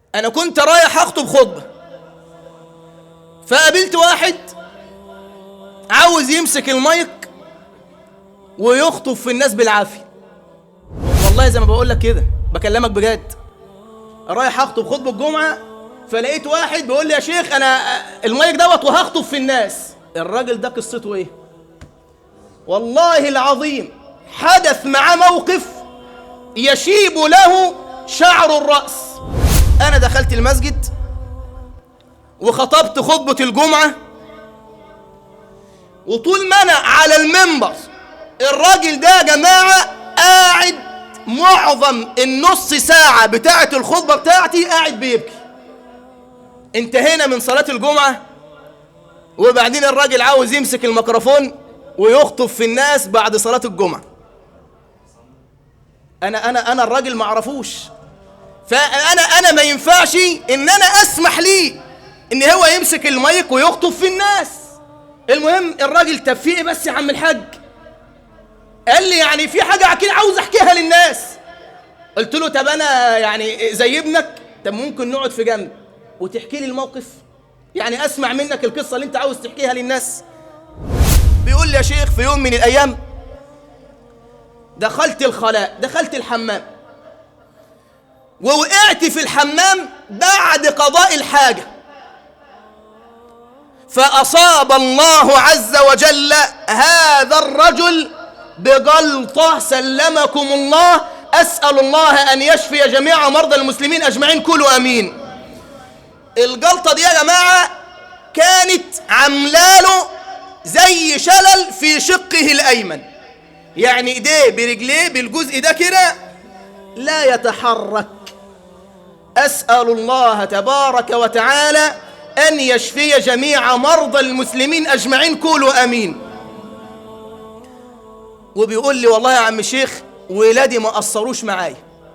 انا كنت رايح اخطب خطبه فقابلت واحد عاوز يمسك المايك ويخطب في الناس بالعافيه والله زي ما بقول لك كده بكلمك بجد رايح اخطب خطبه الجمعه فلقيت واحد بيقول لي يا شيخ انا المايك دوت وهخطب في الناس الراجل ده قصته ايه والله العظيم حدث معاه موقف يشيب له شعر الراس انا دخلت المسجد وخطبت خطبه الجمعه وطول ما انا على المنبر الراجل ده يا جماعه قاعد معظم النص ساعه بتاعه الخطبه بتاعتي قاعد بيبكي انتهينا من صلاه الجمعه وبعدين الراجل عاوز يمسك الميكروفون ويخطب في الناس بعد صلاه الجمعه انا انا انا الراجل ما اعرفوش فانا انا ما ينفعش ان انا اسمح ليه ان هو يمسك المايك ويخطب في الناس المهم الراجل طب في ايه بس يا عم الحاج قال لي يعني في حاجه اكيد عاوز احكيها للناس قلت له طب انا يعني زي ابنك طب ممكن نقعد في جنب وتحكي لي الموقف يعني اسمع منك القصه اللي انت عاوز تحكيها للناس بيقول لي يا شيخ في يوم من الايام دخلت الخلاء دخلت الحمام ووقعت في الحمام بعد قضاء الحاجه فأصاب الله عز وجل هذا الرجل بجلطة سلمكم الله أسأل الله أن يشفي جميع مرضى المسلمين أجمعين كلوا أمين الجلطة دي يا جماعة كانت عملاله زي شلل في شقه الأيمن يعني إيديه برجليه بالجزء ده كده لا يتحرك أسأل الله تبارك وتعالى أن يشفي جميع مرضى المسلمين أجمعين قولوا أمين وبيقول لي والله يا عم الشيخ ولادي ما قصروش معايا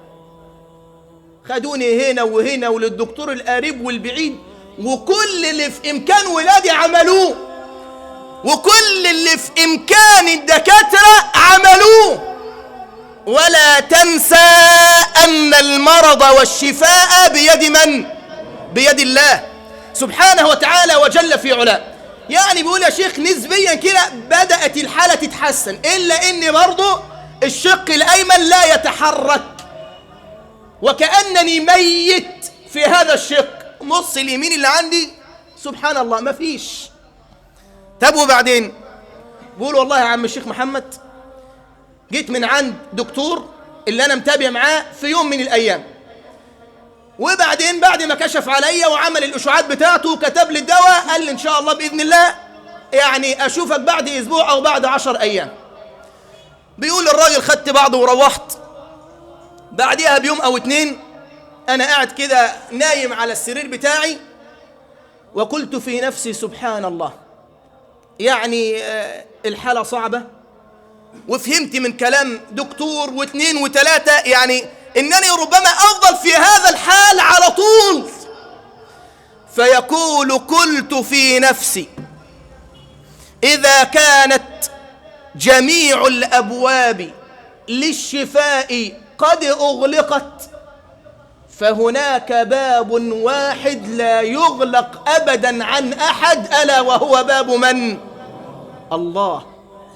خدوني هنا وهنا وللدكتور القريب والبعيد وكل اللي في إمكان ولادي عملوه وكل اللي في إمكان الدكاترة عملوه ولا تنسى أن المرض والشفاء بيد من؟ بيد الله سبحانه وتعالى وجل في علاه يعني بيقول يا شيخ نسبيا كده بدأت الحالة تتحسن إلا إن برضه الشق الأيمن لا يتحرك وكأنني ميت في هذا الشق نص اليمين اللي عندي سبحان الله ما فيش طب وبعدين بقول والله يا عم الشيخ محمد جيت من عند دكتور اللي أنا متابع معاه في يوم من الأيام وبعدين بعد ما كشف عليا وعمل الاشعاعات بتاعته وكتب لي الدواء قال لي ان شاء الله باذن الله يعني اشوفك بعد اسبوع او بعد عشر ايام بيقول الراجل خدت بعضه وروحت بعديها بيوم او اتنين انا قاعد كده نايم على السرير بتاعي وقلت في نفسي سبحان الله يعني الحاله صعبه وفهمت من كلام دكتور واثنين وثلاثه يعني انني ربما افضل في هذا الحال على طول فيقول قلت في نفسي اذا كانت جميع الابواب للشفاء قد اغلقت فهناك باب واحد لا يغلق ابدا عن احد الا وهو باب من الله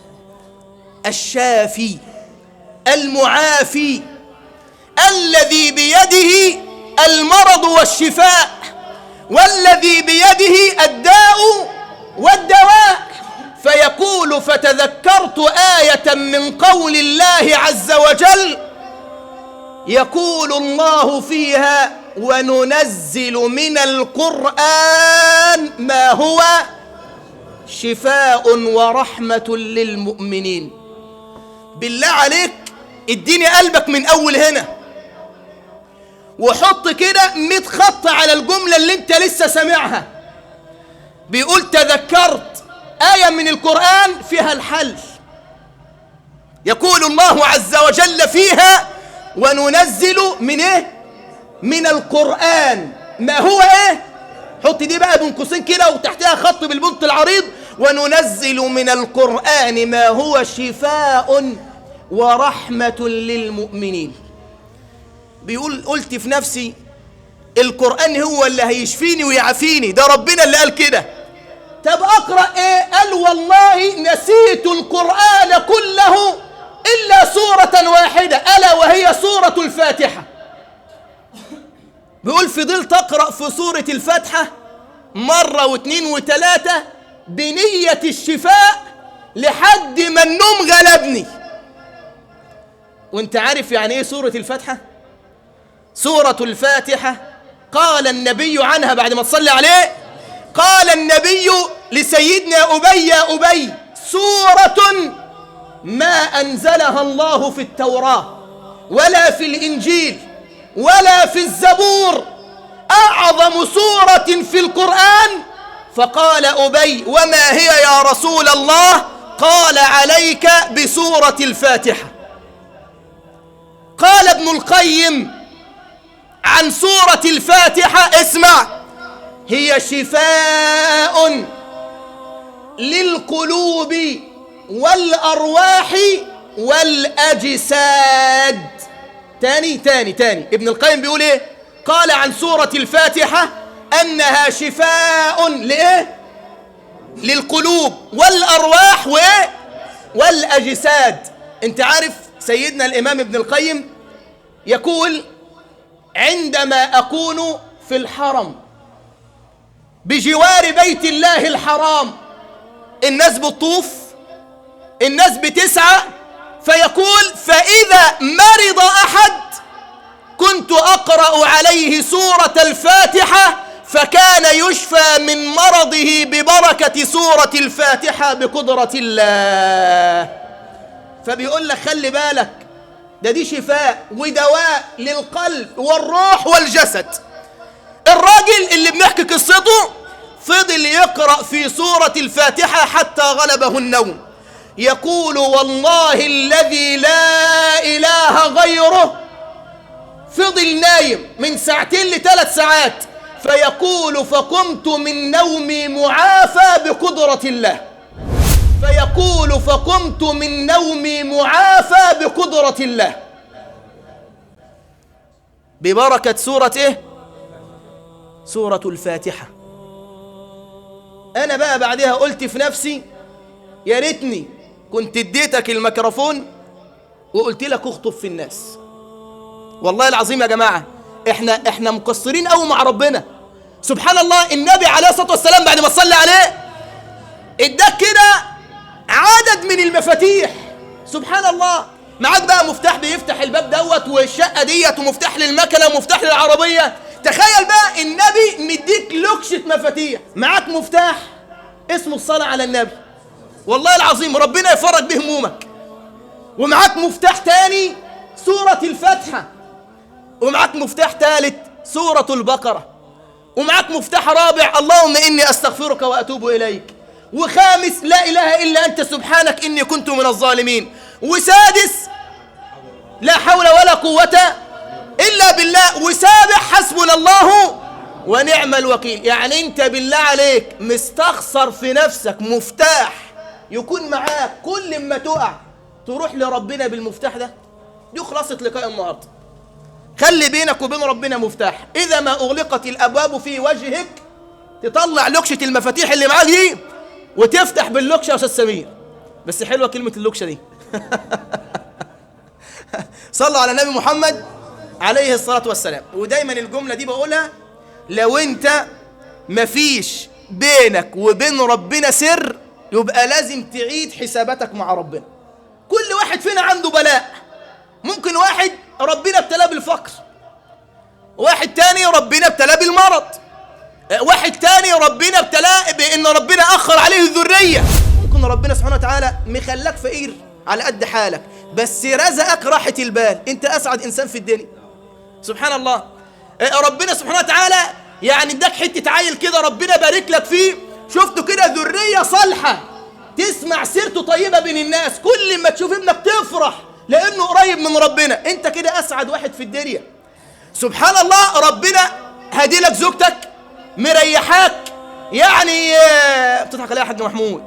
الشافي المعافي الذي بيده المرض والشفاء والذي بيده الداء والدواء فيقول فتذكرت آية من قول الله عز وجل يقول الله فيها وننزل من القرآن ما هو شفاء ورحمة للمؤمنين بالله عليك اديني قلبك من أول هنا وحط كده 100 خط على الجملة اللي انت لسه سامعها بيقول تذكرت آية من القرآن فيها الحل يقول الله عز وجل فيها وننزل من ايه من القرآن ما هو ايه حط دي بقى بين قوسين كده وتحتها خط بالبنط العريض وننزل من القرآن ما هو شفاء ورحمة للمؤمنين بيقول قلت في نفسي القرآن هو اللي هيشفيني ويعافيني ده ربنا اللي قال كده طب أقرأ إيه قال والله نسيت القرآن كله إلا سورة واحدة ألا وهي سورة الفاتحة بيقول فضلت أقرأ في سورة الفاتحة مرة واثنين وثلاثة بنية الشفاء لحد ما النوم غلبني وانت عارف يعني ايه سورة الفاتحة سورة الفاتحة قال النبي عنها بعد ما تصلي عليه قال النبي لسيدنا أبي يا أبي سورة ما أنزلها الله في التوراة ولا في الإنجيل ولا في الزبور أعظم سورة في القرآن فقال أبي وما هي يا رسول الله قال عليك بسورة الفاتحة قال ابن القيم عن سورة الفاتحة اسمع هي شفاء للقلوب والأرواح والأجساد تاني تاني تاني ابن القيم بيقول ايه قال عن سورة الفاتحة أنها شفاء لإيه للقلوب والأرواح وإيه والأجساد انت عارف سيدنا الإمام ابن القيم يقول عندما أكون في الحرم بجوار بيت الله الحرام الناس بتطوف الناس بتسعى فيقول فإذا مرض أحد كنت أقرأ عليه سورة الفاتحة فكان يشفى من مرضه ببركة سورة الفاتحة بقدرة الله فبيقول لك خلي بالك ده دي شفاء ودواء للقلب والروح والجسد الراجل اللي بنحكي قصته فضل يقرأ في سورة الفاتحة حتى غلبه النوم يقول والله الذي لا إله غيره فضل نايم من ساعتين لثلاث ساعات فيقول فقمت من نومي معافى بقدرة الله فيقول فقمت من نومي معافى بقدرة الله ببركة سورة ايه سورة الفاتحة انا بقى بعدها قلت في نفسي يا ريتني كنت اديتك الميكروفون وقلت لك اخطب في الناس والله العظيم يا جماعة احنا احنا مقصرين قوي مع ربنا سبحان الله النبي عليه الصلاة والسلام بعد ما صلى عليه اداك كده عدد من المفاتيح سبحان الله معاك بقى مفتاح بيفتح الباب دوت والشقة ديت ومفتاح للمكنة ومفتاح للعربية تخيل بقى النبي مديك لكشة مفاتيح معاك مفتاح اسمه الصلاة على النبي والله العظيم ربنا يفرج به همومك ومعاك مفتاح تاني سورة الفاتحة ومعاك مفتاح ثالث سورة البقرة ومعاك مفتاح رابع اللهم إني أستغفرك وأتوب إليك وخامس لا إله إلا أنت سبحانك إني كنت من الظالمين وسادس لا حول ولا قوة إلا بالله وسابع حسبنا الله ونعم الوكيل يعني أنت بالله عليك مستخسر في نفسك مفتاح يكون معاك كل ما تقع تروح لربنا بالمفتاح ده دي خلاصة لقاء النهارده خلي بينك وبين ربنا مفتاح إذا ما أغلقت الأبواب في وجهك تطلع لكشة المفاتيح اللي معاك دي وتفتح باللكشة يا أستاذ سمير بس حلوة كلمة اللكشة دي صلوا على النبي محمد عليه الصلاة والسلام ودايما الجملة دي بقولها لو أنت مفيش بينك وبين ربنا سر يبقى لازم تعيد حساباتك مع ربنا كل واحد فينا عنده بلاء ممكن واحد ربنا ابتلاه بالفقر واحد تاني ربنا ابتلاه بالمرض واحد تاني ربنا ابتلاه بان ربنا اخر عليه الذريه ممكن ربنا سبحانه وتعالى مخلاك فقير على قد حالك بس رزقك راحه البال انت اسعد انسان في الدنيا سبحان الله ربنا سبحانه وتعالى يعني اداك حته عيل كده ربنا بارك لك فيه شفته كده ذريه صالحه تسمع سيرته طيبه بين الناس كل ما تشوف ابنك تفرح لانه قريب من ربنا انت كده اسعد واحد في الدنيا سبحان الله ربنا هدي لك زوجتك مريحاك يعني بتضحك عليها يا حاج محمود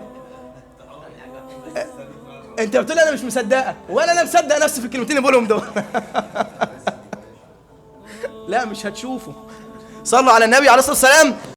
انت بتقول انا مش مصدقك ولا انا مصدق نفسي في الكلمتين اللي بقولهم دول لا مش هتشوفه صلوا على النبي عليه الصلاة والسلام